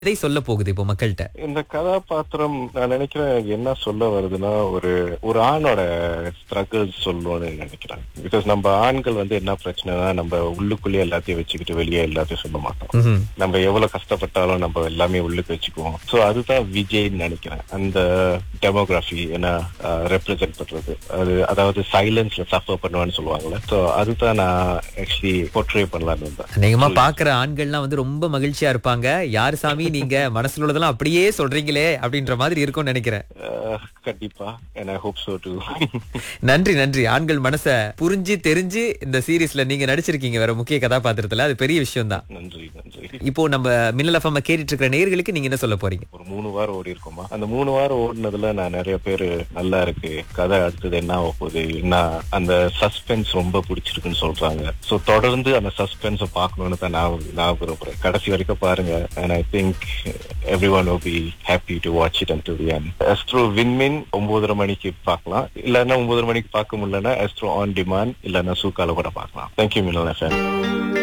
இதை சொல்ல போகுது இப்போ மக்கள்கிட்ட இந்த கதாபாத்திரம் நான் நினைக்கிறேன் என்ன சொல்ல வருதுன்னா ஒரு ஒரு ஆணோட ஸ்ட்ரகிள் சொல்லணும்னு நினைக்கிறேன் பிகாஸ் நம்ம ஆண்கள் வந்து என்ன பிரச்சனைனா நம்ம உள்ளுக்குள்ளேயே எல்லாத்தையும் வச்சுக்கிட்டு வெளியே எல்லாத்தையும் சொல்ல மாட்டோம் ம்ஹும். நம்ம எவ்வளவு கஷ்டப்பட்டாலும் நம்ம எல்லாமே உள்ளுக்கு வச்சுக்குவோம் சோ அதுதான் விஜய்ன்னு நினைக்கிறேன் அந்த டெமோகிராஃபி என்ன ரெப்ரசென்ட் பண்றது அது அதாவது சைலன்ஸ்ல சஃபர் பண்ணுவான்னு சொல்லுவாங்கல்ல சோ அதுதான் நான் ஆக்சுவலி போர்ட்ரே பண்ணலாம்னு இருந்தேன் அநேகமா பாக்குற ஆண்கள்லாம் வந்து ரொம்ப மகிழ்ச்சியா இருப்பாங்க யார் சாமி நீங்க மனசுல உள்ளதெல்லாம் அப்படியே சொல்றீங்களே அப்படின்ற மாதிரி இருக்கும்னு நினைக்கிறேன் அஹ், கண்டிப்பா and I hope so too நன்றி நன்றி ஆண்கள் மனச புரிஞ்சு தெரிஞ்சு இந்த சீரிஸ்ல நீங்க நடிச்சிருக்கீங்க வேற முக்கிய கதாபாத்திரத்துல அது பெரிய விஷயம் தான் நன்றி நன்றி இப்போ நம்ம மின்னல் எஃப்எம் கேட்டுட்டு இருக்கிற நேயர்களுக்கு நீங்க என்ன சொல்ல போறீங்க ஒரு மூணு வாரம் ஓடி இருக்கோமா அந்த மூணு வாரம் ஓடினதுல நான் நிறைய பேரு நல்லா இருக்கு கதை அடுத்தது என்ன ஆக போகுது என்ன அந்த சஸ்பென்ஸ் ரொம்ப பிடிச்சிருக்குன்னு சொல்றாங்க சோ தொடர்ந்து அந்த சஸ்பென்ஸ பார்க்கணும்னு தான் நான் நான் விரும்புறேன் கடைசி வரைக்கும் பாருங்க and I think everyone will be happy to watch it until the end Astro Vinmeen ஒன்பதரை மணிக்கு பார்க்கலாம் இல்லைன்னா ஒன்பதரை மணிக்கு பார்க்க முடியலன்னா அஸ்ட்ரோ ஆன் டிமாண்ட் இல்லைன்னா சூக்கால கூட பார்க்கலாம் தேங்க்யூ மின்னல் எஃப்எம்